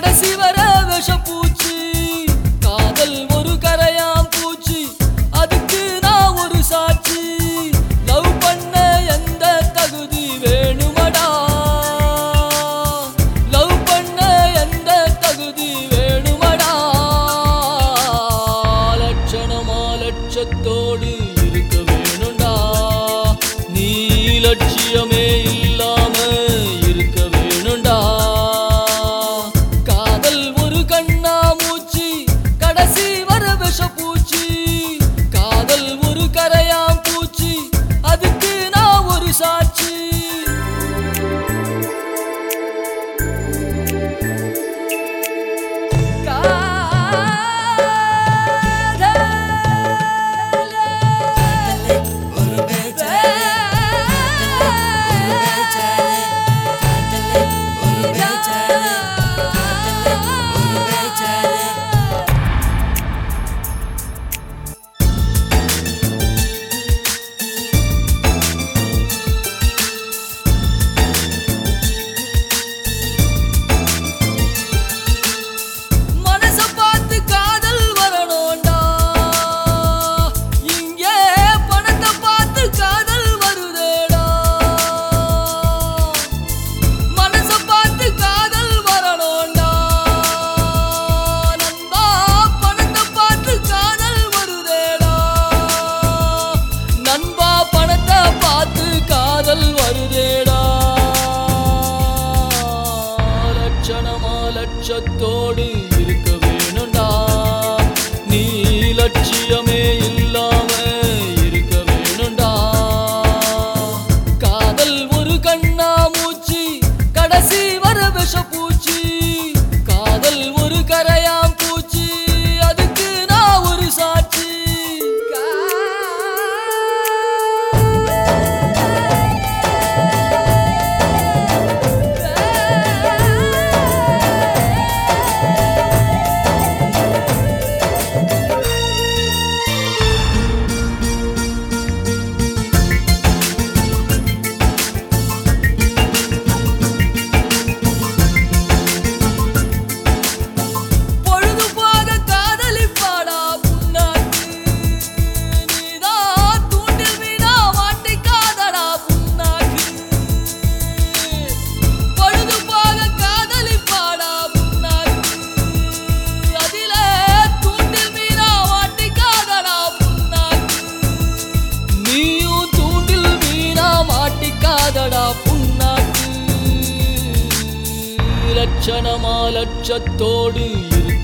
கடைசி வர விஷப்பூச்சி காதல் ஒரு கரையாம் பூச்சி அதுக்கு நான் ஒரு சாட்சி லவ் பண்ண எந்த தகுதி வேணுமடா லவ் பண்ண எந்த தகுதி வேணுமடா லட்சணமா லட்சத்தோடு இருக்க வேணும்டா நீ லட்சியமே இல்லாம இருக்க வேணும்டா காதல் ஒரு கண்ணா மூச்சி கடைசி வர விஷப்பூச்சி காதல் ஒரு கரையாம் பூச்சி அதுக்கு நான் ஒரு சாட்சி காதலே ஒரு பேச்சாலே காதலே ஒரு பேச்சாலே காதலே ஒரு பேச்சாலே காதலே ஒரு பேச்சாலே மனச பார்த்து காதல் வரணும்டா இங்கே பணத்தை பார்த்து காதல் வருதேடா மனச பார்த்து காதல் வரணும்டா நண்பா பணத்தை பார்த்து காதல் வருதேடா நண்பா பணத்தை பார்த்து காதல் வருதேடா லட்சணமா லட்சத்தோடு இருக்க வேணும்டா நீ லட்சியமே இல்லாம இருக்க வேணும்டா காதல் ஒரு கண்ணா மூச்சி கடைசி வர விஷப்பூச்சி காதல் ஒரு கரையாம் பூச்சி அதுக்கு நான் ஒரு சாட்சி பொழுது போக காதலிப்பாடா புண்ணாக்கு நீதான் தூண்டில் மீனா மாட்டிக்காதடா புண்ணாக்கு பொழுது போக காதலிப்பாடா புண்ணாக்கு அதிலே தூண்டில் மீனா மாட்டிக்காதடா புண்ணாக்கு நீயும் தூண்டில் மீனா மாட்டிக்காதடா புண்ணாக்கு லட்சணமா லட்சத்தோடு இருக்க